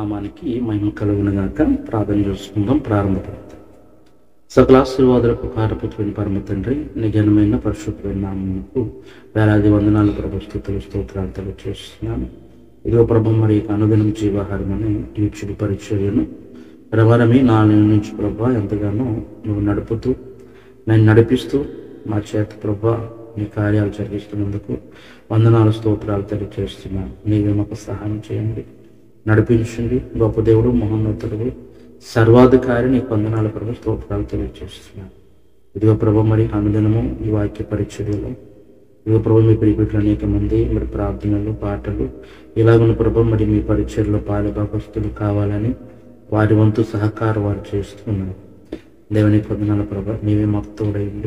నామానికి మహిమ కలుగును గాక ప్రార్థన చేసుకుందాం ప్రారంభపడతాం సకలాశీర్వాదులకు కారపుత్రుని పరమ తండ్రి నిజమైన పరిశుద్ధమైన నామముకు వేలాది వందనాలు ప్రభు స్థుతులు స్తోత్రాలు తెలియజేస్తున్నాను ఇదిగో ప్రభు మరి అనుదినం జీవాహారం అనే యూట్యూబ్ పరిచర్యను రవరమి నాలుగు నుంచి ప్రభా ఎంతగానో నువ్వు నడుపుతూ నేను నడిపిస్తూ మా చేత ప్రభా నీ కార్యాలు జరిగిస్తున్నందుకు వందనాలు స్తోత్రాలు తెలియజేస్తున్నాను నీవే మాకు సహాయం చేయండి నడిపించండి గొప్ప దేవుడు మహోన్నతుడు సర్వాధికారి నీకు వందనాలు ప్రభు స్తోత్రాలు తెలియజేస్తున్నాను ఇదిగో ప్రభు మరి అనుదినము ఈ వాక్య పరిచర్యలో ఇదిగో ప్రభు మీ ప్రియులు అనేక మంది మరి ప్రార్థనలు పాటలు ఇలాగున్న ప్రభు మరి మీ పరిచర్లో పాలు భాగస్తులు కావాలని వారి వంతు సహకారం వారు చేస్తున్నారు దేవుని పొందనాల ప్రభా నీవే మాకు తోడైంది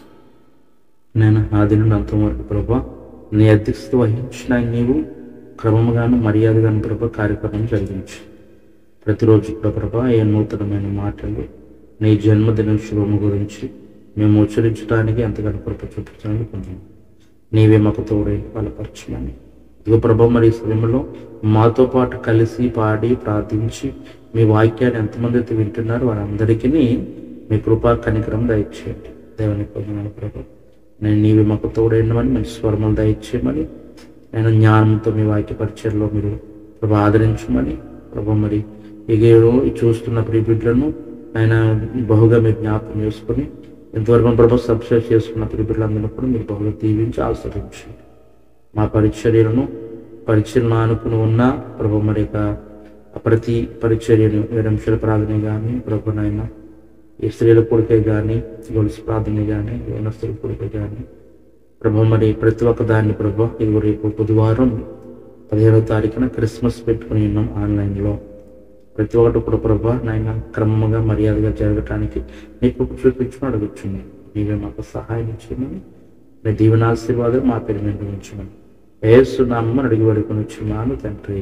నేను ఆది నుండి అంతం వరకు ప్రభా నీ అధ్యక్షత వహించిన నీవు క్రమముగాను మర్యాదగాను ప్రభా కార్యక్రమం జరిగించు ప్రతిరోజు కూడా ప్రభా ఏ నూతనమైన మాటలు నీ జన్మదిన శుభము గురించి మేము ఉచ్చరించడానికి ఎంతగానో కృప చూపించడానికి పొందాము నీవే మాకు తోడై బలపరచమని ఇదిగో ప్రభా మరి ఈ సమయంలో మాతో పాటు కలిసి పాడి ప్రార్థించి మీ వాక్యాన్ని ఎంతమంది అయితే వింటున్నారో వారందరికీ మీ కృపా కనికరం దయచేయండి దేవుని పొందనాలు ప్రభా నేను నీవి మాకు తోడైండమని మంచి స్వరములు దయచేయమని నేను జ్ఞానంతో మీ వాక్య పరిచయలో మీరు ప్రభు ఆదరించమని ప్రభు మరి ఎగేయడం చూస్తున్న ప్రిబిడ్లను ఆయన బహుగా మీరు జ్ఞాపకం చేసుకుని ఇంతవరకు ప్రభు సబ్స్క్రైబ్ చేసుకున్న ప్రిబిడ్లందరినీ కూడా మీరు బహుగా దీవించి ఆస్వాదించండి మా పరిచర్యలను పరిచయను ఆనుకుని ఉన్న ప్రభు మరి యొక్క ప్రతి పరిచర్యను ఏడు నిమిషాల ప్రార్థన కానీ ప్రభునైనా ఈ స్త్రీల కొడుకే కానీ గొలుసు ప్రార్థన కానీ యవనస్తుల కొడుకే కానీ ప్రభు మరి ప్రతి ఒక్క దాన్ని ప్రభు ఇది రేపు బుధవారం పదిహేడవ తారీఖున క్రిస్మస్ పెట్టుకుని ఉన్నాం ఆన్లైన్లో ప్రతి ఒక్కటి కూడా ప్రభు నాయన క్రమంగా మర్యాదగా జరగటానికి నీకు చూపించుకుని అడుగుచున్నాను నీవే మాకు సహాయం ఇచ్చిందని నీ దీవెనాశీర్వాదం మా పేరు మీద ఉంచమని ఏసునామని అడిగి పడుకుని వచ్చున్నాను తండ్రి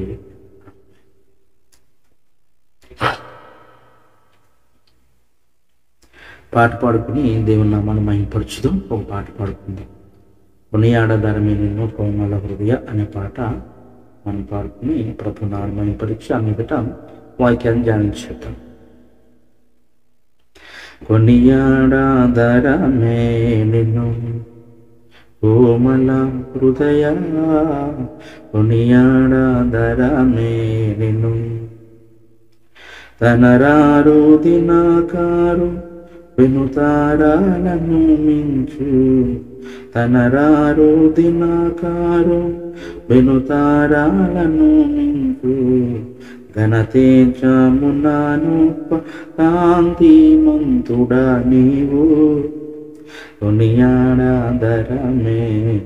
పాట పాడుకుని దేవుని నామాన్ని మహింపరచుదాం ఒక పాట పాడుకుందాం కొనియాడదారమే నిన్ను కోమల హృదయ అనే పాట మనం పాడుకుని ప్రభు నామాన్ని మహింపరిచి అన్నిట వాక్యాన్ని ధ్యానించేద్దాం కొనియాడాదరమే నిన్ను కోమల హృదయ కొనియాడాదరమే నిన్ను తనరారు దినాకారు వినుతారాలను మించు తనరారు దినాకారు వినుతారాలను మించు ఘనతేజమునాను కాంతి మంతుడా నీవు కొనియాడాదరమే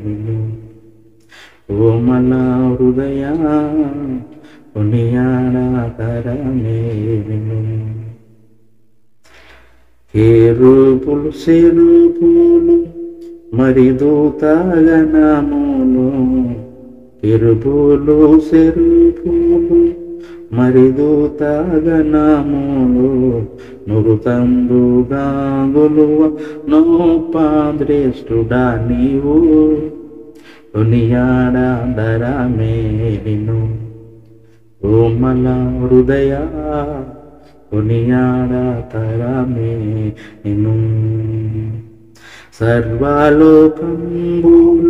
ఓమల హృదయ కొనియాడాదరమే కేరూపులు సెరూపులు మరి దూతగనములు ఎరుపులు సెరుపులు మరి దూతగనములు నురుతందు గాంగులువ నోపాద్రేష్ఠుడా నీవు కొనియాడాదరమే నిన్ను ఓమల హృదయ కొనియాడతరమే నిన్ను సర్వాలోకంబుల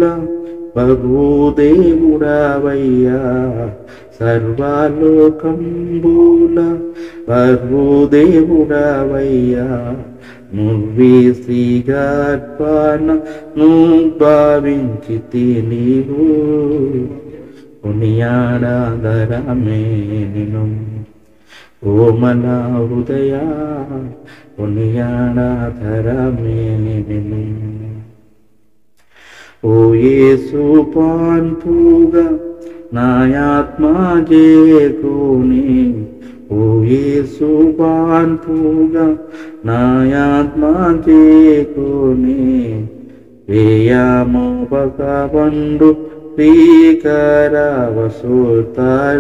బహుదేవుడవయ్యా సర్వాలోకంబుల బహుదేవుడవయ్యా నువ్వేసి గర్భాన నువ్వు భావించితి నీవు కొనియాడదరమే నిన్ను ఓమల హృదయ కొనియాడదరమే నిన్ను ఓ యేసు పాన్పుగా నాయాత్మా చేకుని ఓ యేసు పాన్పుగా నాయాత్మా చేకుని వేయామోపక పండు శ్రీకర వసూతార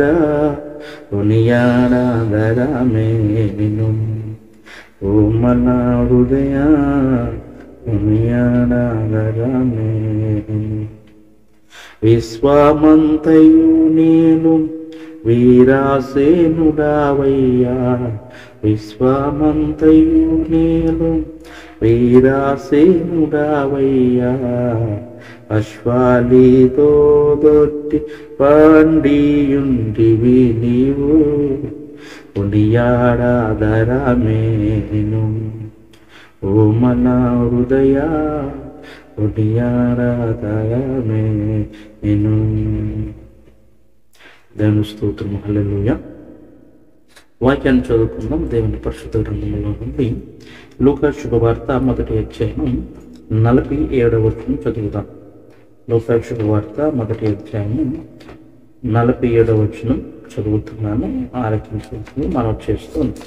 కొనియాడదరమే నిన్ను ఓమల హృదయ కొనియాడదరమే విశ్వమంతయు నేను వీరాసేనుడావయ్యా విశ్వమంతయు నేలు వీరాసేనుడావయ్యా అశ్వాలితో దొట్టి పండియుంటివి నీవు ఉడియాడాదరమేను ఓ మన హృదయ ఉడియాడాదరమేను దేవుని స్తోత్రం హల్లెలూయా వాక్యాన్ని చదువుకుందాం దేవుని పరిశుద్ధ గ్రంథంలో నుండి లూకా శుభవార్త మొదటి అధ్యాయం నలభై ఏడవ వచనం చదువుదాం లూకా శుభవార్త మొదటి అధ్యాయం నలభై ఏడవ వచనం చదువుతున్నాను ఆలకించుకుంటుంది మనం చేస్తుంది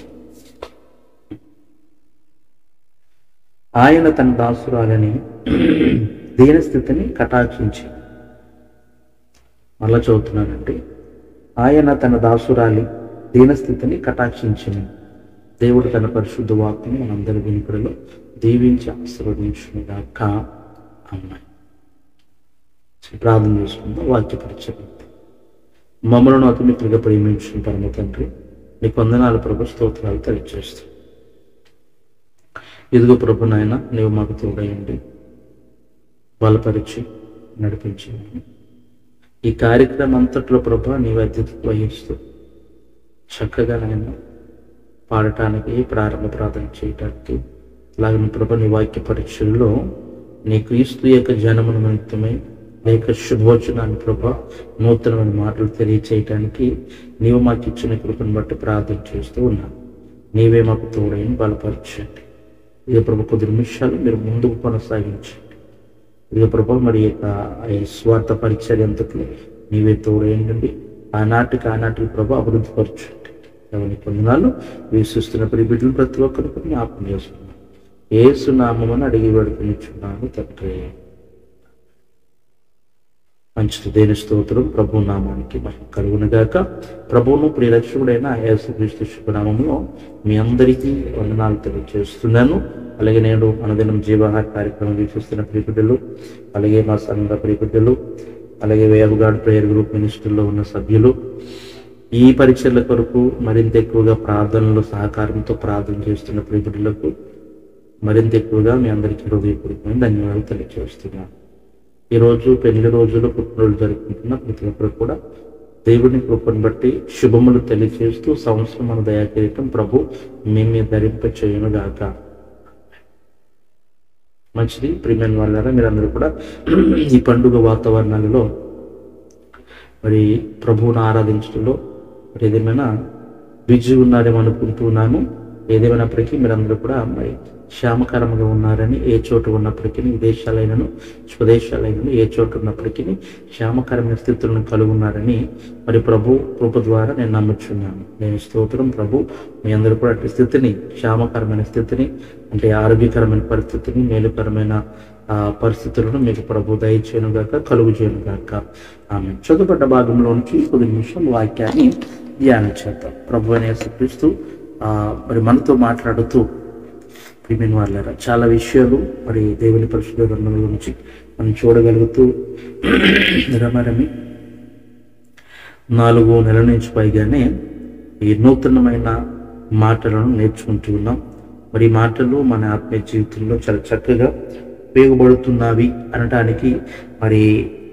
ఆయన తన దాసురాలని దీనస్థితిని కటాక్షించి మళ్ళా చదువుతున్నానండి ఆయన తన దాసురాలి దీనస్థితిని కటాక్షించింది దేవుడు తన పరిశుద్ధ వాక్కుని మనందరి వినిపుడిలో దీవించి ఆశీర్వదించుగాక అమ్మాయి ప్రార్థన చేసుకుందాం వాక్య పరిచయం మమ్మలను అతిమిత్రుగా ప్రేమించిన పరమ తండ్రి నీ కొందనాలు ప్రభు స్తోత్రాలు తెలియజేస్తాం ఇదిగో ప్రభు నాయన నీవు మాకు తోడయండి బలపరిచి నడిపించి ఈ కార్యక్రమం అంతట్లో ప్రభు నీవు అధ్యత వహిస్తూ చక్కగా నాయన పాడటానికి ప్రారంభ ప్రార్థన చేయటానికి అలాగే ప్రభు నీ వాక్య పరీక్షల్లో నీ క్రీస్తు యొక్క జనమును నిమిత్తమై లేక శుభవచనాన్ని ప్రభా నూతనమైన మాటలు తెలియచేయటానికి నీవు మాకు ఇచ్చిన కృపను బట్టి ప్రార్థన చేస్తూ ఉన్నాను నీవే మాకు తోడైన బలపరచండి ఇది ప్రభు కొద్ది నిమిషాలు మీరు ముందుకు కొనసాగించండి ఇది ప్రభు మరి యొక్క ఈ స్వార్థ పరిచర్య అంతట్లో నీవే తోడేయండి ఆనాటికి ఆనాటికి ప్రభు అభివృద్ధి పరచండి ఎవరి పొందినాలు వీసిస్తున్న ప్రతి బిడ్డలు ప్రతి ఒక్కరికి జ్ఞాపకం చేసుకున్నాను ఏసు నామని అడిగి పెడుకునిచున్నాను తండ్రి మంచిది దేని స్తోత్రం ప్రభు నామానికి మహిమ కలుగునుగాక ప్రభువును ప్రియరక్షకుడైన యేసుక్రీస్తు శుభనామంలో మీ అందరికీ వందనాలు తెలియజేస్తున్నాను అలాగే నేను అనుదినం జీవాహార కార్యక్రమం వీక్షిస్తున్న ప్రియబిడ్డలు అలాగే మా సంఘ ప్రియబిడ్డలు అలాగే వేయగాడ్ ప్రేయర్ గ్రూప్ మినిస్టర్లో ఉన్న సభ్యులు ఈ పరీక్షల కొరకు మరింత ఎక్కువగా ప్రార్థనలు సహకారంతో ప్రార్థన చేస్తున్న ప్రియబిడ్డలకు మరింత ఎక్కువగా మీ అందరికీ హృదయపూర్వకమైన ధన్యవాదాలు తెలియజేస్తున్నాను ఈరోజు పెళ్లి రోజులు పుట్టినరోజు జరుపుకుంటున్న ప్రతి ఒక్కరు కూడా దేవుని కృపను బట్టి శుభములు తెలియజేస్తూ సంవత్సరం మన దయాకిరీటం ప్రభు మేము ధరింప చేయను గాక మంచిది ప్రియమైన వాళ్ళారా మీరందరూ కూడా ఈ పండుగ వాతావరణాలలో మరి ప్రభువును ఆరాధించడంలో మరి ఏదేమైనా బిజీ ఉన్నారేమో అనుకుంటున్నాను ఏదేమైనప్పటికీ మీరందరూ కూడా మరి క్షేమకరంగా ఉన్నారని ఏ చోట ఉన్నప్పటికీ విదేశాలైనను స్వదేశాలైనను ఏ చోట ఉన్నప్పటికీ క్షేమకరమైన స్థితులను కలిగి ఉన్నారని మరి ప్రభు కృప ద్వారా నేను నమ్ముచున్నాను నేను స్తోత్రం ప్రభు మీ అందరూ కూడా అట్టి స్థితిని క్షేమకరమైన స్థితిని అంటే ఆరోగ్యకరమైన పరిస్థితిని మేలుకరమైన ఆ పరిస్థితులను మీకు ప్రభు దయచేయను గాక కలుగు చేయను గాక ఆమె చదువుపడ్డ భాగంలో నుంచి కొద్ది నిమిషం వాక్యాన్ని ధ్యానం చేద్దాం ప్రభు అనే క్రీస్తు ఆ మరి మనతో మాట్లాడుతూ ప్రిమిన్ వాళ్ళారా చాలా విషయాలు మరి దేవుని పరిశుద్ధ గ్రంథం గురించి మనం చూడగలుగుతూ రమరమి నాలుగు నెలల నుంచి పైగానే ఈ నూతనమైన మాటలను నేర్చుకుంటూ ఉన్నాం మరి ఈ మాటలు మన ఆత్మీయ జీవితంలో చాలా చక్కగా ఉపయోగపడుతున్నవి అనటానికి మరి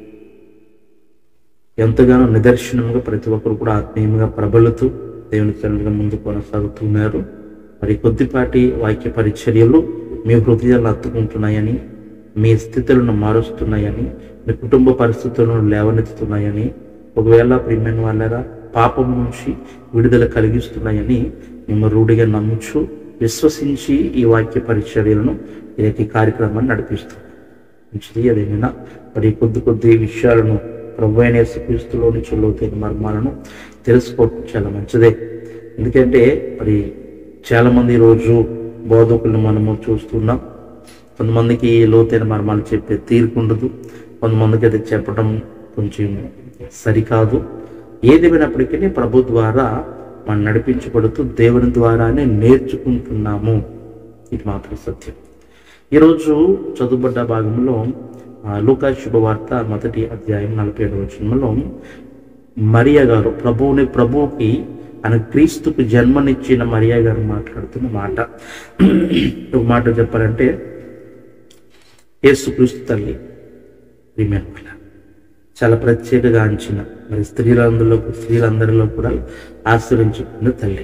ఎంతగానో నిదర్శనంగా ప్రతి ఒక్కరు కూడా ఆత్మీయంగా ప్రబలుతూ దేవుని తండ్రిగా ముందు కొనసాగుతున్నారు మరి కొద్దిపాటి వాక్య పరిచర్యలు మీ హృదయాలు అత్తుకుంటున్నాయని మీ స్థితులను మారుస్తున్నాయని మీ కుటుంబ పరిస్థితులను లేవనెత్తుతున్నాయని ఒకవేళ ప్రియమైన వాళ్ళరా పాపం నుంచి విడుదల కలిగిస్తున్నాయని మేము రూఢిగా నమ్ముచు విశ్వసించి ఈ వాక్య పరిచర్యలను ఈ కార్యక్రమాన్ని నడిపిస్తాం మంచిది అదేమైనా మరి కొద్ది కొద్ది విషయాలను ప్రభు అయిన యేసుక్రీస్తులో నుంచి లోతైన మర్మాలను తెలుసుకోవటం చాలా మంచిదే ఎందుకంటే మరి చాలా మంది రోజు బోధకులను మనము చూస్తున్నాం కొంతమందికి లోతైన మర్మాలు చెప్పే తీరుకుండదు కొంతమందికి అది చెప్పడం కొంచెం సరికాదు ఏదేమైనప్పటికీ ప్రభు ద్వారా మనం నడిపించబడుతూ దేవుని ద్వారానే నేర్చుకుంటున్నాము ఇది మాత్రం సత్యం ఈరోజు చదువుబడ్డ భాగంలో ఆ, లూకా శుభవార్త మొదటి అధ్యాయం నలభై ఏడవ వచనంలో మరియ గారు ప్రభువుని ప్రభువుకి ఆయన క్రీస్తుకు జన్మనిచ్చిన మరియ గారు మాట్లాడుతున్న మాట ఒక మాట చెప్పాలంటే యేసుక్రీస్తు తల్లి రిమెంబర్ చాలా ప్రత్యేకగాంచిన మరి స్త్రీలందరిలో స్త్రీలందరిలో కూడా ఆశ్రయించుకున్న తల్లి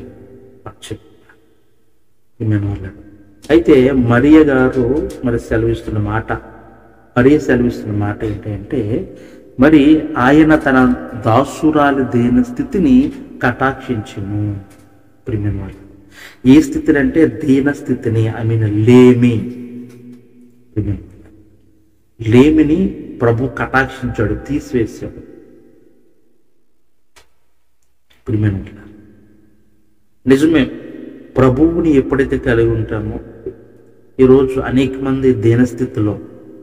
రిమెంబర్ అయితే మరియ గారు మరి సెలవిస్తున్న మాట మరియ సెలవిస్తున్న మాట ఏంటంటే మరి ఆయన తన దాసురాలి దేని స్థితిని కటాక్షించును ప్రిమియం వాళ్ళు ఏ స్థితిని అంటే దీన స్థితిని ఐ మీన్ లేమి ప్రిమియం లేమిని ప్రభు కటాక్షించాడు తీసివేశాడు ప్రిమియం నిజమే ప్రభువుని ఎప్పుడైతే కలిగి ఉంటామో ఈరోజు అనేక మంది దీనస్థితిలో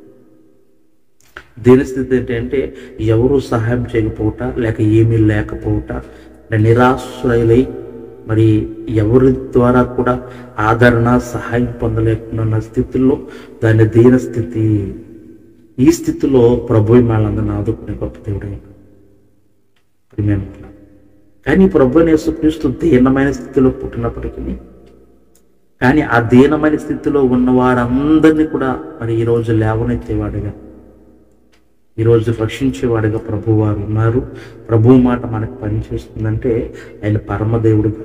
దీనస్థితి ఏంటంటే ఎవరు సహాయం చేయకపోవట లేక ఏమీ లేకపోవట నిరాశ్రయులై మరి ఎవరి ద్వారా కూడా ఆదరణ సహాయం పొందలేకుండా ఉన్న స్థితిలో దాని దీన స్థితి ఈ స్థితిలో ప్రభు మనల్ని ఆదుకునే గొప్ప దేవుడే ప్రియమైన వాళ్ళ. కానీ ప్రభు యేసుక్రీస్తు దీనమైన స్థితిలో పుట్టినప్పటికీ కానీ ఆ దీనమైన స్థితిలో ఉన్న వారందరినీ కూడా మరి ఈరోజు లేవనెత్తేవాడుగా ఈరోజు రక్షించేవాడుగా ప్రభు వారు ఉన్నారు ప్రభు మాట మనకు పనిచేస్తుందంటే ఆయన పరమదేవుడుగా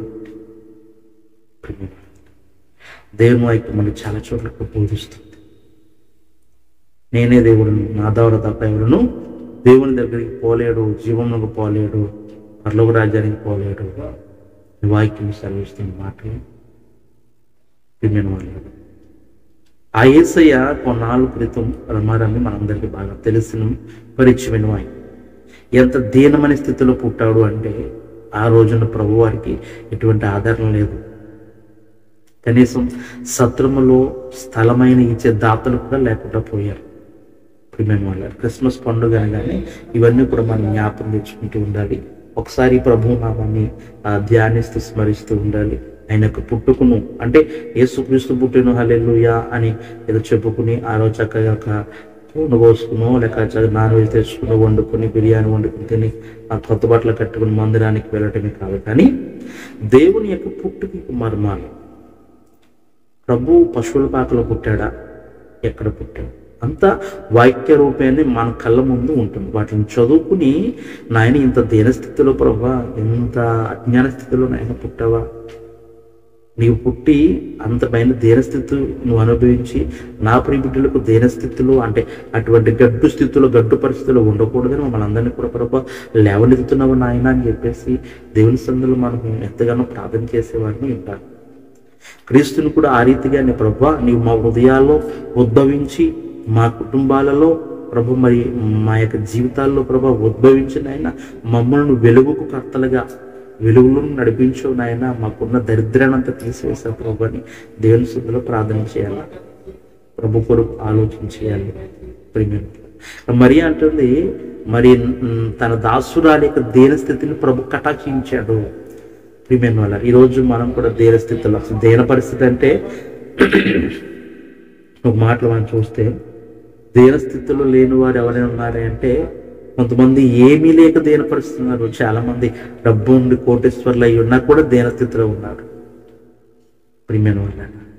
దేవుని వైపు మనకి చాలా చోట్ల బోధిస్తుంది నేనే దేవుడును నా ద్వారా తప్ప ఎవరును దేవుని దగ్గరికి పోలేడు జీవములకు పోలేడు పర్లోక రాజ్యానికి పోలేడు ఈ వాక్యం సెలవిస్తున్న మాటలు ప్రియమైన వాళ్ళు ఆ ఏసయ్య కొన్నాళ్ళ క్రితం రమారని మనందరికీ బాగా తెలిసిన పరిచయమైన వాయి ఎంత దీనమైన స్థితిలో పుట్టాడు అంటే ఆ రోజున ప్రభు వారికి ఎటువంటి ఆధారం లేదు కనీసం సత్రములో స్థలమైన ఇచ్చే దాతలు కూడా లేకుండా పోయారు ప్రియమైన వాళ్ళ క్రిస్మస్ పండుగ అనగానే ఇవన్నీ కూడా మనం జ్ఞాపకం తెచ్చుకుంటూ ఉండాలి ఒకసారి ప్రభు నామాన్ని ఆ, ధ్యానిస్తూ స్మరిస్తూ ఉండాలి ఆయన యొక్క పుట్టుకును అంటే యేసుక్రీస్తు పుట్టిన హల్లెలూయా అని ఏదో చెప్పుకుని ఆ రోజు చక్కగా ఒక పూను కోసుకునో లేక చ- నాన్ వెజ్ తెచ్చుకుని వండుకొని బిర్యానీ వండుకుని తిని ఆ కొత్త బట్టలు కట్టుకుని మందిరానికి వెళ్ళటమే కాదు కానీ దేవుని యొక్క పుట్టుకి మర్మాలు ప్రభు పశువుల పాకలో పుట్టాడా ఎక్కడ పుట్టాడు అంతా వాక్య రూపేణి మన కళ్ళ ముందు ఉంటుంది వాటిని చదువుకుని నాయన ఇంత దీనస్థితిలో ప్రభా ఇంత అజ్ఞాన స్థితిలో నాయన పుట్టావా నీవు పుట్టి అంత పైన దీనస్థితి నువ్వు అనుభవించి నా ప్రియబిడ్డలకు దీనస్థితిలో అంటే అటువంటి గడ్డు స్థితిలో గడ్డు పరిస్థితిలో ఉండకూడదని మమ్మల్ని అందరినీ కూడా ప్రభా లేవనెత్తుతున్నావు నాయన అని చెప్పేసి దేవుని సందులో మనం ఎంతగానో ప్రార్థన చేసేవాడిని ఉంటారు క్రీస్తుని కూడా ఆ రీతిగానే ప్రభా నీవు మా హృదయాల్లో ఉద్భవించి మా కుటుంబాలలో ప్రభు మరి మా యొక్క జీవితాల్లో ప్రభా ఉద్భవించిన ఆయన మమ్మల్ని వెలుగుకు కర్తలుగా వెలుగులను నడిపించు నాయన మాకున్న దరిద్రానంతా తీసివేశావు ప్రభు అని దేవుని శుద్ధిలో ప్రార్థన చేయాలి ప్రభు కొరకు ఆలోచన చేయాలి ప్రియమైన మరి అంటుంది మరి మ్, తన దాసురాలి యొక్క దేన స్థితిని ప్రభు కటాక్షించాడు ప్రియమైన వాళ్ళ ఈరోజు మనం కూడా దేన స్థితిలో అసలు దేన పరిస్థితి అంటే ఒక మాటలు మనం చూస్తే దేన స్థితిలో లేని వారు ఎవరైనా ఉన్నారే అంటే కొంతమంది ఏమీ లేక దేన పరిస్థితి ఉన్నారు చాలా మంది డబ్బు ఉండి కోటేశ్వర్లు అయి ఉన్నా కూడా దేన స్థితిలో ఉన్నారు ప్రియమైన వాళ్ళ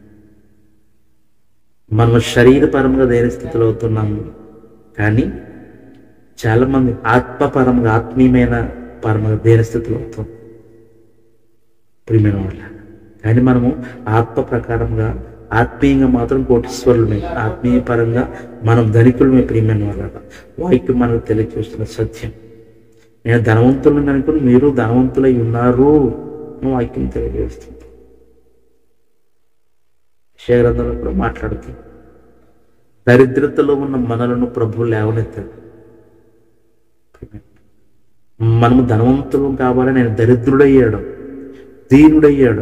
మనం శరీరపరంగా దేన స్థితిలో అవుతున్నాము కానీ చాలా మంది ఆత్మపరంగా ఆత్మీయమైన పరంగా దేన స్థితిలో అవుతాం ప్రియమైన వాళ్ళ కానీ మనము ఆత్మ ప్రకారంగా ఆత్మీయంగా మాత్రం కోటీశ్వరులమే ఆత్మీయ పరంగా మనం ధనికులమే ప్రియమైన వాళ్ళ వాక్యం మనకు తెలియజేస్తున్న సత్యం నేను ధనవంతులను అనుకుని మీరు ధనవంతులై ఉన్నారు అని వాక్యం తెలియజేస్తుంది విషయగ్రంథంలో కూడా మాట్లాడుతుంది దరిద్రతలో ఉన్న మనలను ప్రభు లేవనెత్తాడు మనము ధనవంతులు కావాలని నేను దరిద్రుడయ్యాడు దీనుడయ్యాడు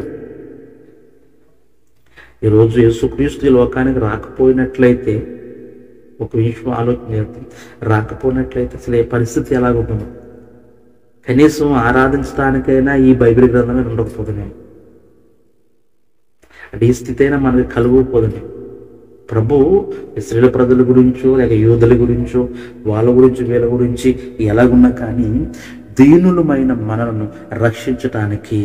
ఈరోజు యేసుక్రీస్తు ఈ లోకానికి రాకపోయినట్లయితే ఒక విషయం ఆలోచన చేద్దాం రాకపోయినట్లయితే అసలు ఏ పరిస్థితి ఎలాగుంటుందో కనీసం ఆరాధించడానికైనా ఈ బైబిల్ గ్రంథమే ఉండకపోతున్నాయి అంటే ఈ స్థితి అయినా మనకి కలుగుపోతుంది ప్రభు ఇస్రాయేల్ ప్రజల గురించో లేక యూదుల గురించో వాళ్ళ గురించి వీళ్ళ గురించి ఎలాగున్నా కానీ దీనులమైన మనలను రక్షించటానికి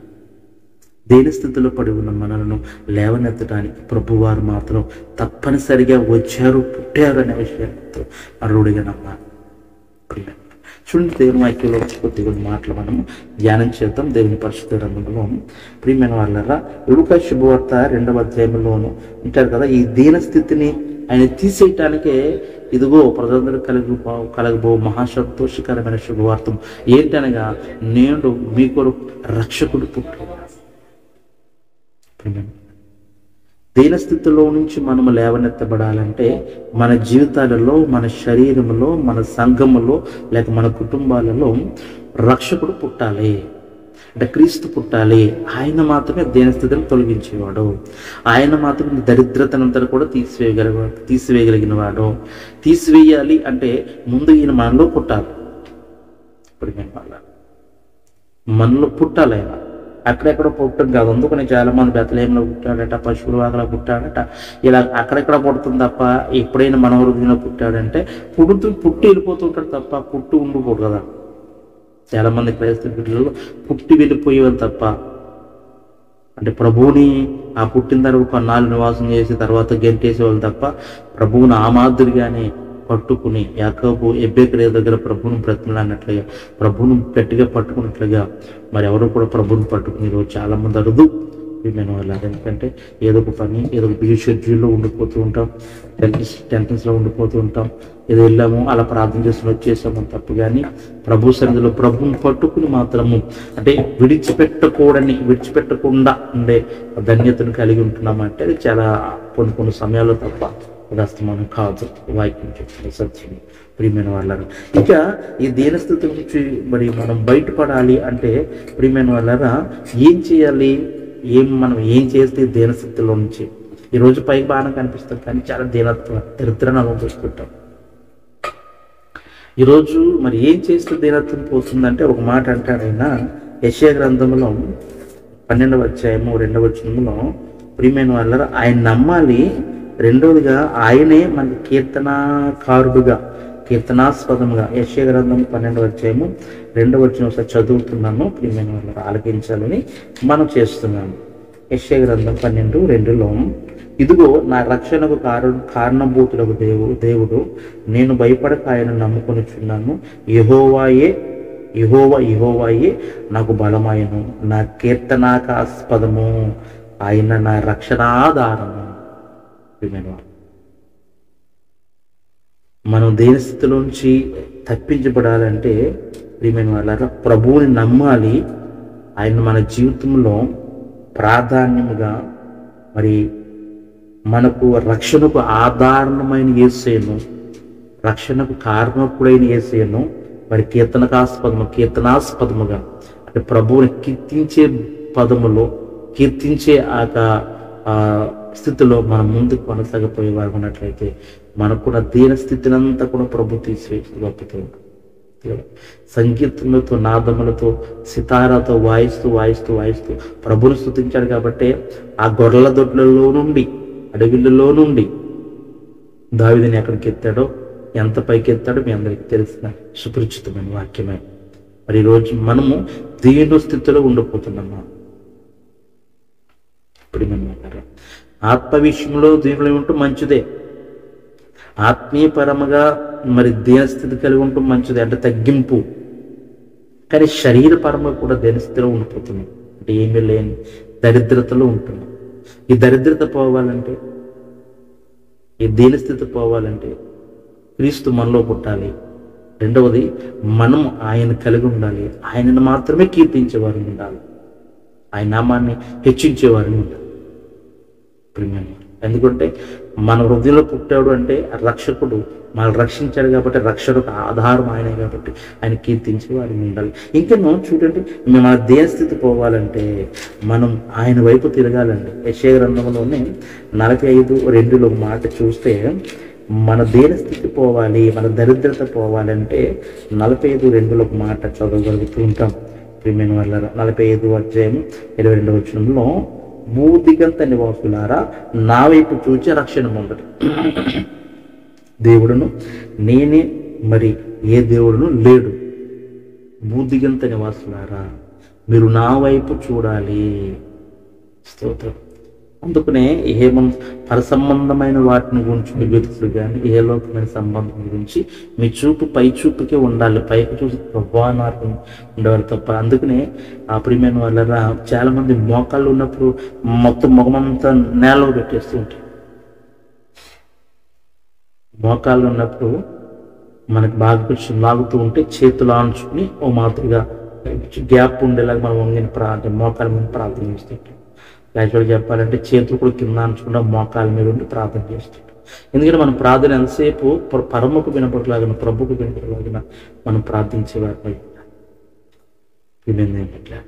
దేని స్థితిలో పడి ఉన్న మనలను లేవనెత్తడానికి ప్రభువారు మాత్రం తప్పనిసరిగా వచ్చారు పుట్టారు అనే విషయంతో అరుడిగా నమ్మాలి ప్రియులారా, చూడండి దేవుని వాక్యంలో కొద్ది కొన్ని మాటలు మనము ధ్యానం చేద్దాం దేవుని పరిశుద్ధ రంగంలో ప్రియమైన వాళ్ళరా లుకా శుభవార్త రెండవ అధ్యాయంలోను ఉంటారు కదా ఈ దీన స్థితిని ఆయన తీసేయటానికే ఇదిగో ప్రజలందరూ కలిగి కలగబో మహాసంతోషకరమైన శుభవార్తం ఏంటనగా నేడు మీ కొరకు రక్షకుడు పుట్టాడు ప్రియమైన దీన స్థితిలో నుంచి మనము లేవనెత్తబడాలంటే మన జీవితాలలో మన శరీరంలో మన సంఘములో లేక మన కుటుంబాలలో రక్షకుడు పుట్టాలి అంటే క్రీస్తు పుట్టాలి ఆయన మాత్రమే దేని స్థితిని తొలగించేవాడు ఆయన మాత్రమే దరిద్రతనంతా కూడా తీసివేయగల తీసివేయగలిగిన వాడు తీసివేయాలి అంటే ముందు ఈయన మనలో పుట్టాలి ఇప్పుడు నేను వాళ్ళ మనలో పుట్టాలి ఆయన అక్కడెక్కడ పుట్టం కాదు అందుకని చాలా మంది బెత్తలేంలో పుట్టాడట పశువుల వాకలో పుట్టాడట ఇలా అక్కడెక్కడ పుడుతుంది తప్ప ఎప్పుడైనా మన హృదయంలో పుట్టాడంటే పుడుతూ పుట్టి వెళ్ళిపోతుంటాడు తప్ప పుట్టి ఉండిపోడు కదా చాలా మంది క్రైస్తవ బిడ్డలలో పుట్టి వెళ్ళిపోయేవారు తప్ప అంటే ప్రభువుని ఆ పుట్టిన తర్వాత కొన్నాళ్ళు నివాసం చేసి తర్వాత గెంటేసేవాళ్ళు తప్ప ప్రభువుని ఆ మాదిరిగానే పట్టుకుని యాకోబు ఎబ్బేకరే దగ్గర ప్రభువును బ్రతిమలాడినట్లుగా ప్రభువును గట్టిగా పట్టుకున్నట్లుగా మరి ఎవరు కూడా ప్రభువుని పట్టుకుని ఈరోజు చాలా మంది అరుదు నేను వాళ్ళ ఎందుకంటే ఏదో ఒక పని ఏదో ఒక బిజీ షెడ్యూల్లో ఉండిపోతూ ఉంటాం టెన్షన్స్ టెన్షన్స్లో ఉండిపోతూ ఉంటాం ఏదో వెళ్ళాము అలా ప్రార్థన చేసుకుని వచ్చేసాము తప్పు కానీ ప్రభు సన్నిధిలో ప్రభువుని పట్టుకుని మాత్రము అంటే విడిచిపెట్టకూడని విడిచిపెట్టకుండా ఉండే ధన్యతను కలిగి ఉంటున్నామంటే అది చాలా కొన్ని కొన్ని సమయాల్లో తప్ప అది అస్తమానం కాదు వాక్యం చెప్తుంది సత్యం ప్రియమైన వాళ్ళని ఇంకా ఈ దీనస్థితి నుంచి మరి మనం బయటపడాలి అంటే ప్రియమైన వాళ్ళరా ఏం చేయాలి ఏం మనం ఏం చేస్తే ఈ దీనస్థితిలో నుంచి ఈరోజు పైకి బాగానే కనిపిస్తుంది కానీ చాలా దీనత్వ దరిద్రాన్ని అనుభవిస్తుంటాం ఈరోజు మరి ఏం చేస్తే దీనత్వం పోతుందంటే ఒక మాట అంటాడు ఆయన యశ్యా గ్రంథంలో పన్నెండవ అధ్యాయము రెండవ వచనంలో ప్రియమైన వాళ్ళ ఆయన నమ్మాలి రెండవదిగా ఆయనే మన కీర్తనాకారుడుగా కీర్తనాస్పదంగా యశ్య గ్రంథం పన్నెండవ అధ్యాయము రెండవ వచ్చిన ఒకసారి చదువుతున్నాను ప్రియమైన వాళ్ళ ఆలకించాలని మనం చేస్తున్నాము యశ్య గ్రంథం పన్నెండు రెండులో ఇదిగో నా రక్షణకు కారణ కారణభూతులకు దేవు దేవుడు నేను భయపడక ఆయన నమ్ముకొనిచున్నాను యహోవాయే యహోవ యహోవాయే నాకు బలమాయను నా కీర్తనాకాస్పదము ఆయన నా రక్షణాధారము ప్రియమైన వారు. మనం దేని స్థితిలోంచి తప్పించబడాలంటే ప్రియమైన వాళ్ళ ప్రభువుని నమ్మాలి ఆయన మన జీవితంలో ప్రాధాన్యముగా మరి మనకు రక్షణకు ఆధారణమైన ఏసేను రక్షణకు కారణకుడైన ఏసేను మరి కీర్తనకాస్పదము కీర్తనాస్పదముగా అంటే ప్రభువుని కీర్తించే పదములో కీర్తించే ఆ యొక్క, ఆ స్థితిలో మనం ముందుకు కొనసాగిపోయే వారు ఉన్నట్లయితే మనకు కూడా దీన స్థితిని అంతా కూడా ప్రభు తీసివేసి గొప్పతో సంగీతములతో నాదములతో సితారాతో వాయిస్తూ వాయిస్తూ వాయిస్తూ ప్రభుని స్థుతించాడు కాబట్టి ఆ గొర్రెల దొడ్లలో నుండి అడవిలలో నుండి దావిదిని ఎక్కడికి ఎత్తాడో ఎంత పైకి ఎత్తాడో మీ అందరికీ తెలిసిన సుపరిచితమైన వాక్యమే మరి ఈరోజు మనము దీని స్థితిలో ఉండిపోతున్నామా ఇప్పుడు మనం ఆత్మ విషయంలో దీనిలో ఉంటూ మంచిదే ఆత్మీయపరముగా మరి దేనస్థితి కలిగి ఉండటం మంచిది అంటే తగ్గింపు కానీ శరీరపరంగా కూడా దేనస్థితిలో ఉండిపోతున్నాం అంటే ఏమీ లేని దరిద్రతలో ఉంటున్నాం ఈ దరిద్రత పోవాలంటే ఈ దేనస్థితి పోవాలంటే క్రీస్తు మనలో పుట్టాలి రెండవది మనం ఆయన కలిగి ఉండాలి ఆయనను మాత్రమే కీర్తించేవారు ఉండాలి ఆయన నామాన్ని హెచ్చించేవారిని ఉండాలి ప్రియమైన ఎందుకంటే మన హృదయంలో పుట్టాడు అంటే ఆ రక్షకుడు మనల్ని రక్షించాడు కాబట్టి రక్షకుడు ఆధారం ఆయనే కాబట్టి ఆయన కీర్తించి వారిని ఉండాలి ఇంకేమో చూడండి మేము మన దేహస్థితి పోవాలంటే మనం ఆయన వైపు తిరగాలండి యశయ గ్రంథంలోనే నలభై ఐదు రెండులో ఒక మాట చూస్తే మన దేహస్థితి పోవాలి మన దరిద్రత పోవాలంటే నలభై ఐదు రెండులో ఒక మాట చదవగలుగుతూ ఉంటాం ప్రియమైన వాళ్ళ నలభై ఐదు అధ్యాయం ఇరవై రెండు వచనంలో భూదిగంత నివాసులారా నా వైపు చూచి రక్షణ పొందరు దేవుడును నేనే మరి ఏ దేవుడును లేడు బూదిగంత నివాసులారా మీరు నా వైపు చూడాలి స్తోత్రం అందుకనే ఏమం పరసంబంధమైన వాటిని గురించి మీరు వెతుకులు కానీ ఏ లోకమైన సంబంధం గురించి మీ చూపు పై చూపుకే ఉండాలి పైకి చూసి ప్రభావార్థం ఉండేవారు తప్ప అందుకనే ఆ ప్రియమైన వాళ్ళ చాలా మంది మోకాళ్ళు ఉన్నప్పుడు మొత్తం ముఖమంతా నేలలో పెట్టేస్తూ ఉంటాయి మోకాళ్ళు ఉన్నప్పుడు మనకు బాగా కొంచెం లాగుతూ ఉంటే చేతులు ఆంచుకుని ఓ మాదిరిగా గ్యాప్ ఉండేలాగా మనం వంగిన ప్రార్థన మోకాల మీద ప్రార్థన చేస్తుంటాం యాక్చువల్గా చెప్పాలంటే చేతులు కూడా కింద ఆంచకుండా మోకాల మీద ఉండి ప్రార్థన చేస్తుంటాం ఎందుకంటే మనం ప్రార్థన ఎంతసేపు ప- పరమకు వినపడలాగిన ప్రభుకు వినపడలాగిన మనం ప్రార్థించేవారు ఏంటంటే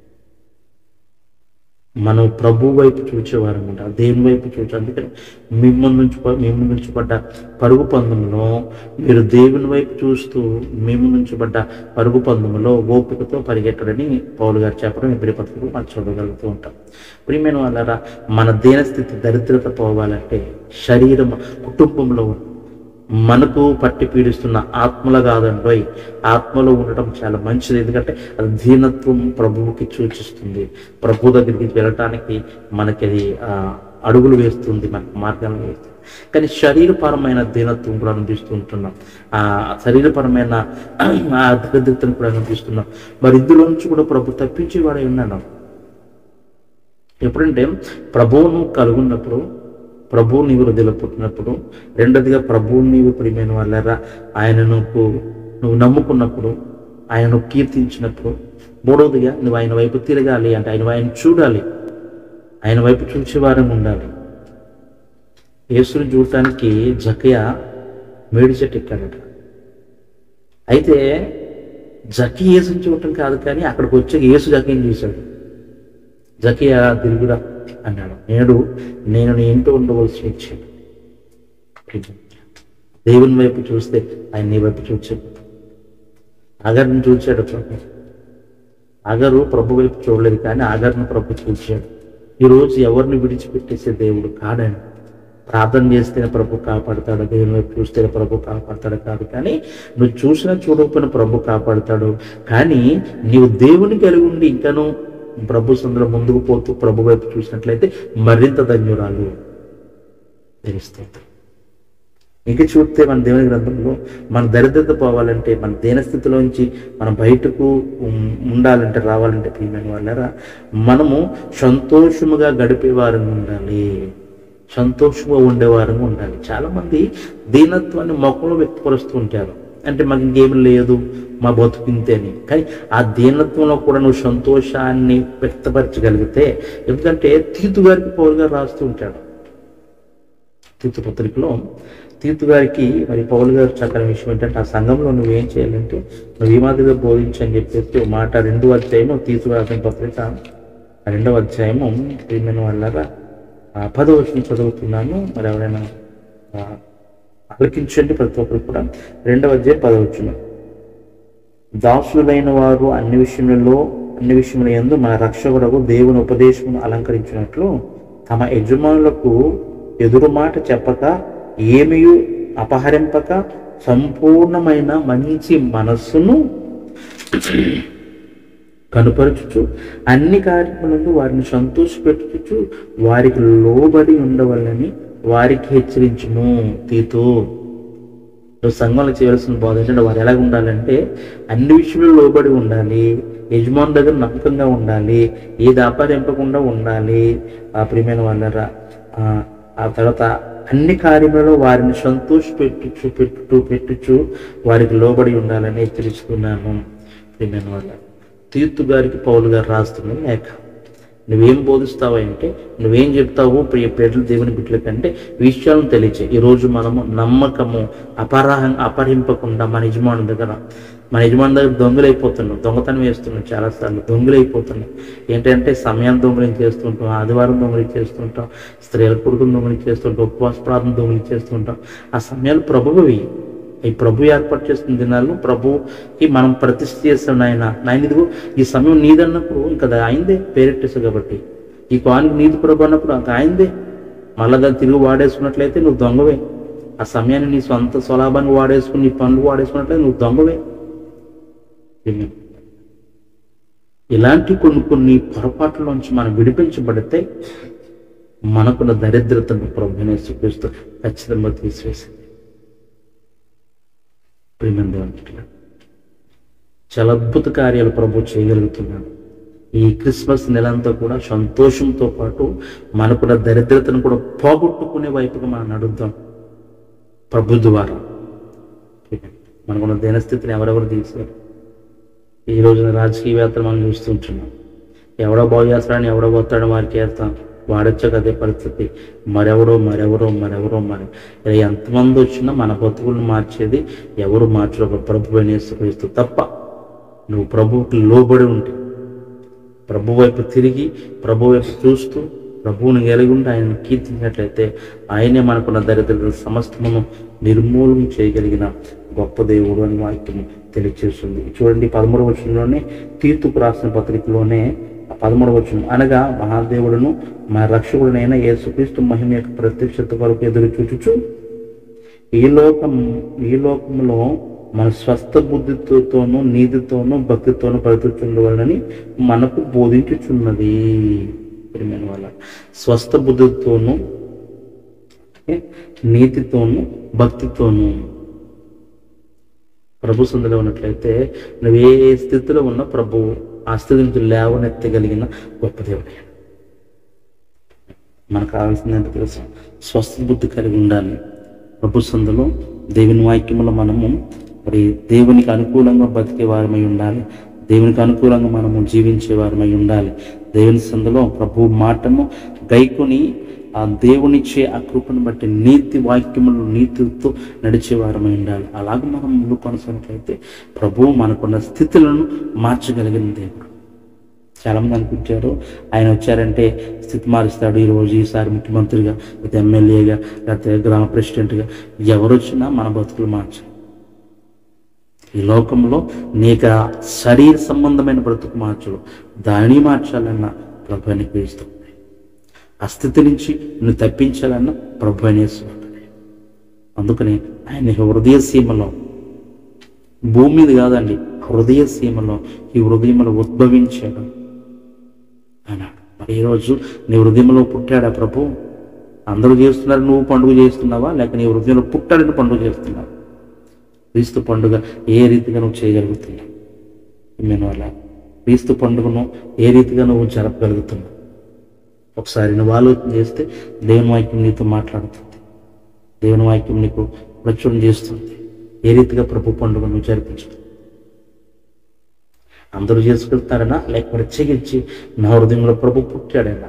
మనం ప్రభు వైపు చూచేవారు అనమాట దేవుని వైపు చూచే అందుకని మీ ముందు నుంచి ప- మీ ముందు నుంచి పడ్డ పరుగు పందెంలో మీరు దేవుని వైపు చూస్తూ మీ ముందు నుంచి పడ్డ పరుగు పందెంలో ఓపికతో పరిగెట్టడని పౌలు గారు చెప్పడం ఇద్దరి పత్రికలు మనం చూడగలుగుతూ ఉంటాం ప్రియమైన వాళ్ళరా మన దీనస్థితి దరిద్రత పోవాలంటే శరీరం కుటుంబంలో మనకు పట్టి పీడిస్తున్న ఆత్మల కాదండి ఆత్మలో ఉండటం చాలా మంచిది ఎందుకంటే అది దీనత్వం ప్రభువుకి సూచిస్తుంది ప్రభు దగ్గరికి వెళ్ళటానికి మనకి అది ఆ, అడుగులు వేస్తుంది మనకు మార్గాలను వేస్తుంది కానీ శరీరపరమైన దీనత్వం కూడా అనిపిస్తూ ఉంటున్నాం ఆ శరీరపరమైన ఆ దరిద్రతను కూడా అనిపిస్తున్నాం మరి ఇందులో నుంచి కూడా ప్రభు తప్పించి వాడే ఉన్నాడు ఎప్పుడంటే ప్రభువును కలుగున్నప్పుడు ప్రభువు నీవు హృదయలో పుట్టినప్పుడు రెండోదిగా ప్రభువు నీవు ప్రియమైన వాళ్ళరా ఆయన నువ్వు నువ్వు నమ్ముకున్నప్పుడు ఆయనను కీర్తించినప్పుడు మూడవదిగా నువ్వు ఆయన వైపు తిరగాలి అంటే ఆయన ఆయన చూడాలి ఆయన వైపు చూసేవారం ఉండాలి యేసుని చూడటానికి జకయ మేడి చెట్టు ఎక్కాడట అయితే జకి యేసుని చూడటం కాదు కానీ అక్కడికి వచ్చాక యేసు జకీని చూశాడు జకియా తిరుగురా అన్నాడు నేడు నేను నీ ఇంట్లో ఉండవలసి వచ్చాడు దేవుని వైపు చూస్తే ఆయన నీ వైపు చూచాడు ఆగర్ని చూచాడు ప్రభు ఆగరు ప్రభు వైపు చూడలేదు కానీ ఆగర్ను ప్రభు చూచాడు ఈరోజు ఎవరిని విడిచిపెట్టేసే దేవుడు కాడండి ప్రార్థన చేస్తేనే ప్రభు కాపాడతాడు దేవుని వైపు చూస్తేనే ప్రభు కాపాడతాడు కాదు కానీ నువ్వు చూసినా చూడకపోయినా ప్రభు కాపాడతాడు కానీ నీవు దేవుని కలిగి ఉండి ఇంకను ప్రభు సందులో ముందుకు పోతూ ప్రభు వైపు చూసినట్లయితే మరింత ధన్యురాలు తెలుస్తుంది ఇంకా చూస్తే మన దేవుని గ్రంథంలో మన దరిద్రత పోవాలంటే మన దీనస్థితిలోంచి మనం బయటకు ఉం- ఉండాలంటే రావాలంటే ప్రియమైన వాళ్ళరా మనము సంతోషముగా గడిపేవారంగా ఉండాలి సంతోషంగా ఉండేవారంగా ఉండాలి చాలా మంది దీనత్వాన్ని మొక్కలో వ్యక్తపరుస్తూ ఉంటారు అంటే మాకు ఇంకేం లేదు మా బతుకు ఇంతే అని కానీ ఆ దీనత్వంలో కూడా నువ్వు సంతోషాన్ని వ్యక్తపరచగలిగితే ఎందుకంటే తీతు గారికి పౌరు గారు రాస్తూ ఉంటాడు తీతు పత్రికలో తీతు గారికి మరి పౌలు గారు చక్కని విషయం ఏంటంటే ఆ సంఘంలో నువ్వేం చేయాలంటే నువ్వు ఈ మాదిరిగా బోధించు అని చెప్పేసి ఒక మాట రెండు అధ్యాయము తీతు రాసిన పత్రిక ఆ రెండవ అధ్యాయము ప్రియమైన వాళ్ళగా పదో వచ్చిన చదువుతున్నాను మరి ఎవరైనా ఆ, ఆలకించండి ప్రతి ఒక్కరు కూడా రెండవ అధ్యాయం పదవచ్చును దాసులైన వారు అన్ని విషయములలో అన్ని విషయముల యందు మన రక్షకుడకు దేవుని ఉపదేశమును అలంకరించినట్లు తమ యజమానులకు ఎదురు మాట చెప్పక ఏమియు అపహరింపక సంపూర్ణమైన మంచి మనస్సును కనుపరచుచు అన్ని కార్యములను వారిని సంతోషపెట్టుచు వారికి లోబడి ఉండవలని వారికి హెచ్చరించుము తీతో నువ్వు సంఘంలో చేయవలసిన బోధ ఏంటంటే వారు ఎలాగ ఉండాలంటే అన్ని విషయంలో లోబడి ఉండాలి యజమాని దగ్గర నమ్మకంగా ఉండాలి ఏది అపరింపకుండా ఉండాలి ఆ ప్రియమైన వాళ్ళరా ఆ, ఆ తర్వాత అన్ని కార్యములలో వారిని సంతోష పెట్టుచు పెట్టుచు పెట్టుచు వారికి లోబడి ఉండాలని హెచ్చరిస్తున్నాను ప్రియమైన వాళ్ళ తీర్తు గారికి పౌలు గారు రాస్తున్న లేఖ నువ్వేం బోధిస్తావు అంటే నువ్వేం చెప్తావు ప్రియ పేర్లు దేవుని బిడ్డల కంటే విషయాలను తెలియచే ఈరోజు మనము నమ్మకము అపరాహ అపహరింపకుండా మన యజమాని దగ్గర మన యజమాని దగ్గర దొంగలైపోతున్నాం దొంగతనం వేస్తున్నాం చాలాసార్లు దొంగలైపోతున్నాం ఏంటంటే సమయాన్ని దొంగలించి చేస్తుంటాం ఆదివారం దొంగలి చేస్తుంటాం స్త్రీల కొడుకుని దొంగలి చేస్తుంటాం ఉపవాస ప్రార్థన దొంగలి చేస్తుంటాం ఆ సమయాలు ప్రభువువి ఈ ప్రభు ఏర్పాటు చేస్తున్న దినాల్లో ప్రభుకి మనం ప్రతిష్ఠ చేస్తాం నాయన నాయన ఇదిగో ఈ సమయం నీదన్నప్పుడు ఇంకా అది ఆయనదే పేరెట్టేసు కాబట్టి ఈ కానికి నీది ప్రభు అన్నప్పుడు అది ఆయనదే మళ్ళా దాన్ని తిరిగి వాడేసుకున్నట్లయితే నువ్వు దొంగవే ఆ సమయాన్ని నీ సొంత స్వలాభాన్ని వాడేసుకుని నీ పనులు వాడేసుకున్నట్లయితే నువ్వు దొంగవే ఇలాంటి కొన్ని కొన్ని పొరపాట్లలోంచి మనం విడిపించబడితే మనకున్న దరిద్రతను ప్రభుని చూపిస్తూ ఖచ్చితంగా తీసివేసింది ప్రియమైన దేవుని బిడ్డలారా, చాలా అద్భుత కార్యాలు ప్రభు చేయగలుగుతున్నాడు ఈ క్రిస్మస్ నెలంతా కూడా సంతోషంతో పాటు మనకున్న దరిద్రతను కూడా పోగొట్టుకునే వైపుగా మనం నడుద్దాం ప్రభు ద్వారా మనకున్న దీనస్థితిని ఎవరెవరు తీశారు ఈ రోజున రాజకీయవేత్తలు మనం చూస్తుంటున్నాం ఎవడో బాగు చేస్తాడని ఎవడో పోతాడో వారికి వేస్తాం వాడొచ్చాక అదే పరిస్థితి మరెవరో మరెవరో మరెవరో మరి ఇలా ఎంతమంది వచ్చినా మన బతుకులను మార్చేది ఎవరు మార్చరు ప్రభు క్రీస్తు తప్ప నువ్వు ప్రభువుకి లోబడి ఉంటే ప్రభు వైపు తిరిగి ప్రభు వైపు చూస్తూ ప్రభువుని కలిగి ఉండి ఆయన కీర్తించినట్లయితే ఆయనే మనకున్న దరిద్ర సమస్తమును నిర్మూలన చేయగలిగిన గొప్ప దేవుడు అని వాక్యం తెలియజేస్తుంది చూడండి పదమూడవ వచనంలోనే తీర్తుకు రాసిన పత్రికలోనే ఆ పదమూడవ వచనం అనగా మహాదేవుడును మా రక్షకుడునైన యేసుక్రీస్తు మహిమ యొక్క ప్రత్యక్షత వరకు ఎదురు చూచుచు ఈ లోకం ఈ లోకంలో మన స్వస్థ బుద్ధితోనూ నీతితోనూ భక్తితోనూ బ్రతుకుతుండవాలని మనకు బోధించుచున్నది ప్రియమైన వాళ్ళ స్వస్థ బుద్ధితోనూ ఏ, నీతితోనూ భక్తితోనూ ప్రభు సందులో ఉన్నట్లయితే నువ్వు ఏ స్థితిలో ఉన్నా ప్రభు ఆ స్థితి నుంచి లేవనెత్తగలిగిన గొప్ప దేవుడు మనకు కావాల్సింది ఏంటో తెలుసా స్వస్థ బుద్ధి కలిగి ఉండాలి ప్రభు సందులో దేవుని వాక్యములో మనము మరి దేవునికి అనుకూలంగా బతికే వారమై ఉండాలి దేవునికి అనుకూలంగా మనము జీవించే వారమై ఉండాలి దేవుని సందులో ప్రభు మాటను గైకొని ఆ దేవునిచ్చే ఆ కృపను బట్టి నీతి వాక్యములు నీతితో నడిచే వారమై ఉండాలి అలాగే మనం ముందు కొనసాగినట్లయితే ప్రభువు మనకున్న స్థితులను మార్చగలిగిన దేవుడు చాలామంది అనుకుంటారు ఆయన వచ్చారంటే స్థితి మారుస్తాడు ఈరోజు ఈసారి ముఖ్యమంత్రిగా లేకపోతే ఎమ్మెల్యేగా లేకపోతే గ్రామ ప్రెసిడెంట్గా ఎవరు వచ్చినా మన బతుకులు మార్చాలి ఈ లోకంలో నీకు ఆ శరీర సంబంధమైన బ్రతుకు మార్చడు దాన్ని మార్చాలన్న ప్రభు అని పిలుస్తుంది ఆ స్థితి నుంచి నువ్వు తప్పించాలన్న ప్రభు అనేస్తుంది అందుకని ఆయన హృదయ సీమలో భూమి మీద కాదండి హృదయ సీమలో ఈ హృదయంలో ఉద్భవించాడు అన్నాడు మరి ఈరోజు నీ హృదయంలో పుట్టాడా ప్రభు అందరూ చేస్తున్నారు నువ్వు పండుగ చేస్తున్నావా లేక నీ హృదయంలో పుట్టాడని పండుగ చేస్తున్నావు క్రీస్తు పండుగ ఏ రీతిగా నువ్వు చేయగలుగుతున్నావు నేను వల్ల క్రీస్తు పండుగను ఏ రీతిగా నువ్వు జరపగలుగుతున్నావు ఒకసారి నువ్వు ఆలోచన చేస్తే దేవుని వాక్యం నీతో మాట్లాడుతుంది దేవుని వాక్యం నీకు ప్రచురణ చేస్తుంది ఏ రీతిగా ప్రభు పండుగ నువ్వు జరిపించదు అందరూ చేసుకెళ్తారనా లేక ప్రత్యేకించి నా హృదయంలో ప్రభు పుట్టాడైనా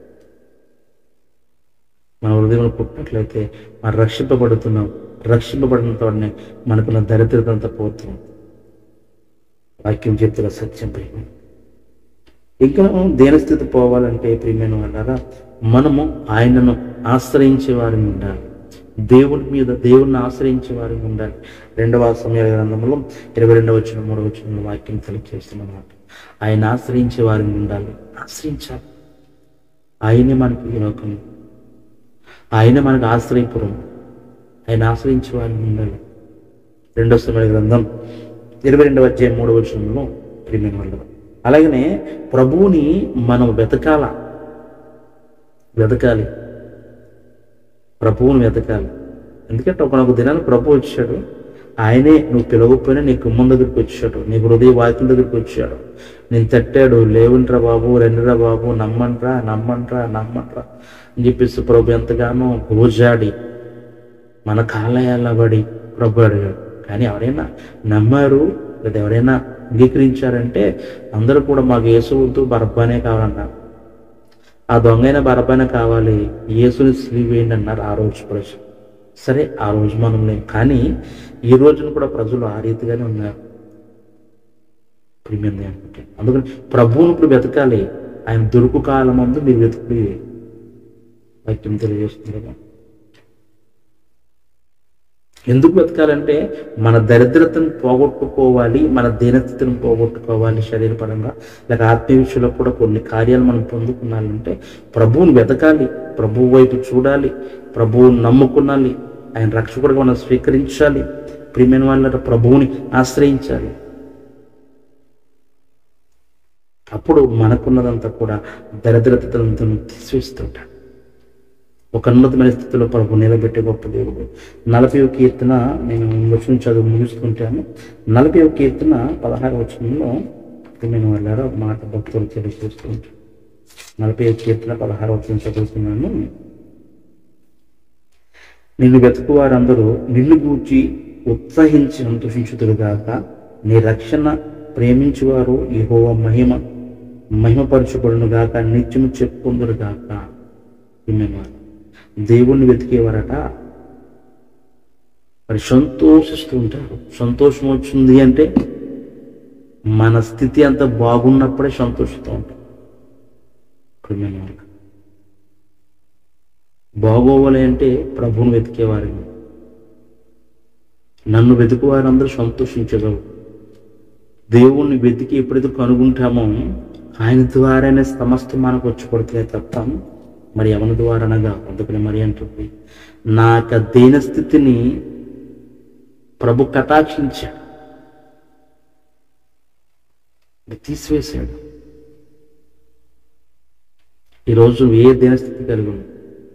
మన హృదయంలో పుట్టినట్లయితే మనం రక్షింపబడుతున్నాం రక్షింపబడినతోనే మనకున్న దరిద్రత అంతా పోతుంది వాక్యం చెప్తున్న సత్యం ప్రేమ ఇంకా దేనస్థితి పోవాలంటే ప్రియమైన వాళ్ళారా మనము ఆయనను ఆశ్రయించే వారిని ఉండాలి దేవుని మీద దేవుణ్ణి ఆశ్రయించే వారిని ఉండాలి రెండవ సమయ గ్రంథంలో ఇరవై రెండవ వచ్చిన మూడవ వచ్చిన వాక్యం తెలియజేస్తున్నమాట ఆయన ఆశ్రయించే వారిని ఉండాలి ఆశ్రయించాలి ఆయనే మనకి ఈ లోకం ఆయనే మనకు ఆశ్రయపురం ఆయన ఆశ్రయించే వారిని ఉండాలి రెండవ సమయ గ్రంథం ఇరవై రెండవ అధ్యాయం మూడవ వచనంలో ప్రియమైన వాళ్ళు అలాగనే ప్రభువుని మనం వెతకాల వెతకాలి ప్రభువుని వెతకాలి ఎందుకంటే ఒకనొక దినాన్ని ప్రభు వచ్చాడు ఆయనే నువ్వు పిలవకపోయినా నీ గుమ్మం దగ్గరికి వచ్చాడు నీ హృదయ వాక్యం దగ్గరికి వచ్చాడు నేను తట్టాడు లేవుంట్రా బాబు రండిరా బాబు నమ్మంట్రా నమ్మంట్రా నమ్మంట్రా అని చెప్పేసి ప్రభు ఎంతగానో గోజాడి మన కాలయాల పడి ప్రభు అడిగాడు కానీ ఎవరైనా నమ్మారు లేదా ఎవరైనా అంగీకరించారంటే అందరూ కూడా మాకు యేసువుతో బరబ్బానే కావాలన్నారు ఆ దొంగైన బరబ్బానే కావాలి యేసుని సిలివేయండి వేయండి అన్నారు ఆ రోజు ప్రజలు సరే ఆ రోజు మనం లేం కానీ ఈ రోజున కూడా ప్రజలు ఆ రీతిగానే ఉన్నారు ప్రియమైనది అనుకుంటే అందుకని ప్రభువును ఇప్పుడు వెతకాలి ఆయన దొరుకు కాలం ముందు మీరు వెతుకుడి వాక్యం తెలియజేస్తుంది కదా ఎందుకు వెతకాలంటే మన దరిద్రతను పోగొట్టుకోవాలి మన దీనస్థితిని పోగొట్టుకోవాలి శరీరపరంగా లేక ఆత్మీయ విషయంలో కూడా కొన్ని కార్యాలు మనం పొందుకున్నాలంటే ప్రభువుని వెతకాలి ప్రభువు వైపు చూడాలి ప్రభువుని నమ్ముకున్నాలి ఆయన రక్షకుడిగా మనం స్వీకరించాలి ప్రియమైన వాళ్ళ ప్రభువుని ఆశ్రయించాలి అప్పుడు మనకున్నదంతా కూడా దరిద్రతలంతా తీసివేస్తుంటాడు ఒక ఉన్నతమైన స్థితిలో ప్రభు నిలబెట్టే గొప్ప దేవుడు నలభై ఒక కీర్తన నేను వచ్చిన చదువు ముగిస్తుంటాను నలభై ఒక కీర్తన పదహారు వచనంలో నేను వెళ్ళారో ఒక మాట భక్తులు తెలియజేస్తూ ఉంటాను నలభై ఒక కీర్తన పదహారు వచనం చదువుతున్నాను నిన్ను వెతుకు వారందరూ నిన్ను గూర్చి ఉత్సహించి సంతోషించుదురుగాక నీ రక్షణ ప్రేమించువారు యెహోవ మహిమ మహిమపరచబడును గాక నిత్యము చెప్పుకుందురు గాక వినేవారు దేవుణ్ణి వెతికేవారట మరి సంతోషిస్తూ ఉంటారు సంతోషం వచ్చింది అంటే మన స్థితి అంత బాగున్నప్పుడే సంతోషిస్తూ ఉంటాం ప్రియమైన బాగోవాలి అంటే ప్రభువును వెతికేవారిని నన్ను వెతుకువారందరూ సంతోషించగలరు దేవుణ్ణి వెతికి ఎప్పుడైతే కనుగొంటామో ఆయన ద్వారానే సమస్తం మనకు వచ్చి పడుతున్నాయి తప్ప మరి ఎవరి ద్వారా అనగా అందుకని మరి అంటుంది నా యొక్క దీన స్థితిని ప్రభు కటాక్షించాడు తీసివేశాడు ఈరోజు ఏ దీనస్థితి కలిగి ఉన్నా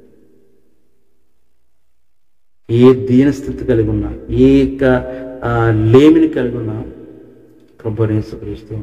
ఏ దీనస్థితి కలిగి ఉన్నా ఏ యొక్క ఆ, లేమిని కలిగి ఉన్నా ప్రభు నేసుక్రీస్తూ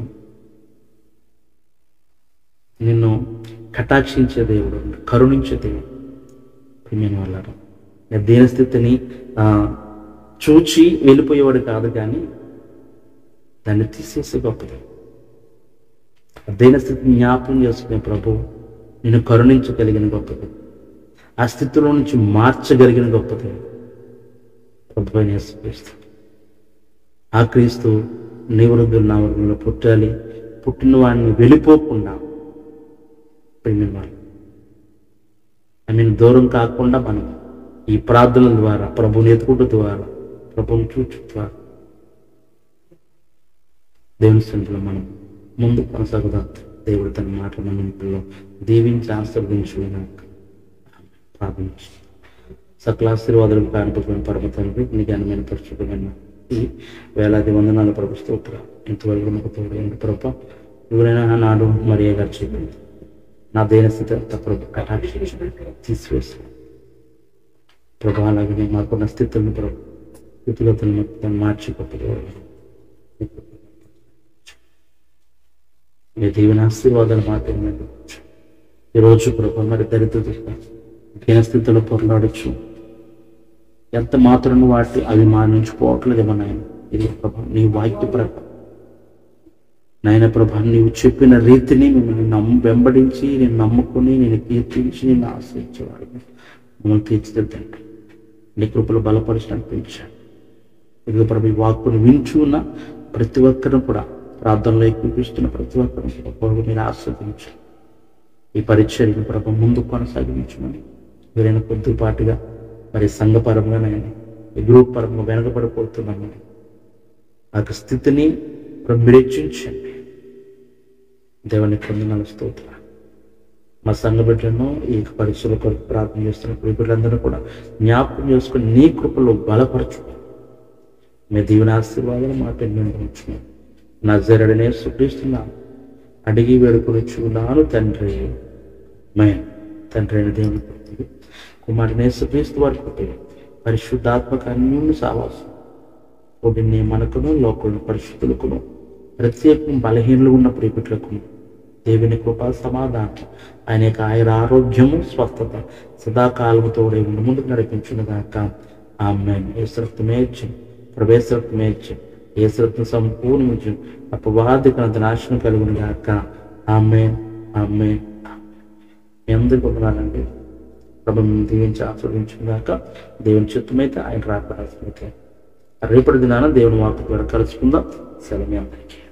నిన్ను కటాక్షించే దేవుడు కరుణించే దేవుడు ప్రియమైన వాళ్ళారా నేను దీనస్థితిని ఆ, చూచి వెళ్ళిపోయేవాడు కాదు కానీ దాన్ని తీసేసే గొప్పది ఆ దీనస్థితిని జ్ఞాపకం చేసుకునే ప్రభు నిన్ను కరుణించగలిగిన గొప్పది ఆ స్థితిలో నుంచి మార్చగలిగిన గొప్పది ప్రభు అయిన యేసుక్రీస్తు ఆ క్రీస్తు నీ వృద్ధులు నా వర్గంలో పుట్టాలి పుట్టిన వాడిని వెళ్ళిపోకుండా ప్రేమిన వాళ్ళు ఐ మీన్ దూరం కాకుండా మనం ఈ ప్రార్థనల ద్వారా ప్రభుని ఎత్తుకుంటు ద్వారా ప్రభుని చూచు ద్వారా దేవుని సన్నిధిలో మనం ముందు కొనసాగుదాం దేవుడు తన మాట మన ఇంట్లో దీవించి ఆశీర్వదించుకున్నాక ప్రార్థించు సకల ఆశీర్వాదాలకు కానిపోయిన పరమ తండ్రి నీ జ్ఞానమైన పరిశుభ్రమైన ఈ వేలాది వందనాలు ప్రభు స్తోత్ర ఇంతవరకు మాకు తోడైన ప్రభ ఎవరైనా నాడు మరియా గారు చెప్పింది నా దేన స్థితి అంతా ప్రభు కటాక్షించి తీసివేసి ప్రభు అలాగే మాకున్న స్థితులను ప్రభు స్థితిగతులను మొత్తం మార్చి గొప్ప మీ దీవెన ఆశీర్వాదాలు మాత్రమే ఈరోజు ప్రభు మరి దరిద్రత దీన స్థితిలో పొరలాడచ్చు ఎంత మాత్రం వాటి అవి మా నుంచి పోవట్లేదేమో నాయన ఇది ప్రభా నీ వాక్య ప్రభ నాయన ప్రభా నీవు చెప్పిన రీతిని మిమ్మల్ని నమ్ము వెంబడించి నేను నమ్ముకొని నేను కీర్తించి నేను ఆశ్రయించేవాడు మమ్మల్ని తీర్చిదిద్దండి నీ కృపలు బలపరిచి నడిపించాను ఇదిగో ప్రభు ఈ వాక్కును వించున్న ప్రతి ఒక్కరిని కూడా ప్రార్థనలో ఎక్కువిస్తున్న ప్రతి ఒక్కరిని కూడా ప్రభు మీరు ఆస్వాదించు ఈ పరిచర్యను ప్రభు ముందు కొనసాగించమని ఎవరైనా కొద్దిపాటుగా మరి సంఘపరంగా నేను ఈ గ్రూప్ పరంగా వెనకబడిపోతున్నామని ఆ యొక్క స్థితిని ప్రభు మీరు హెచ్చించండి దేవుని పొందిన స్తోత్ర మా సంఘ బిడ్డలను ఈ పరీక్షల కొరకు ప్రార్థన చేస్తున్న ప్రియ బిడ్డలందరూ కూడా జ్ఞాపకం చేసుకుని నీ కృపలో బలపరచు మీ దీవెన ఆశీర్వాదాలు మా పెన్ను ఉంచుకున్నాను నా జరడనే సుఖిస్తున్నాను అడిగి వేడుకొనిచున్నాను తండ్రి మేన్ తండ్రి అయిన దేవుని కృపలు కుమారుని సుక్రీస్తు వారి కృపలు పరిశుద్ధాత్మక అన్యుని సావాసం ఒకటిని మనకును లోకులను పరిశుద్ధులకును ప్రత్యేకం బలహీనలు ఉన్న ప్రియపుట్లకు దేవుని కృపా సమాధానం ఆయన యొక్క ఆయన ఆరోగ్యము స్వస్థత సదాకాలము తోడే ఉండి ముందుకు నడిపించునుగాక ఆమె ఏసరక్తమేచ్చి ప్రవేశరక్తమేచ్చి ఏసరక్తం సంపూర్ణమించు అపవాదికనంత నాశనం కలుగును గాక ఆమె ఆమె మీ అందరికీ వందనాలండి ప్రభు దీవించి ఆస్వాదించుగాక దేవుని చిత్తమైతే ఆయన రాకరాసినైతే రేపటి దినాన దేవుని వాకు ద్వారా కలుసుకుందాం సెలవు మీ అందరికీ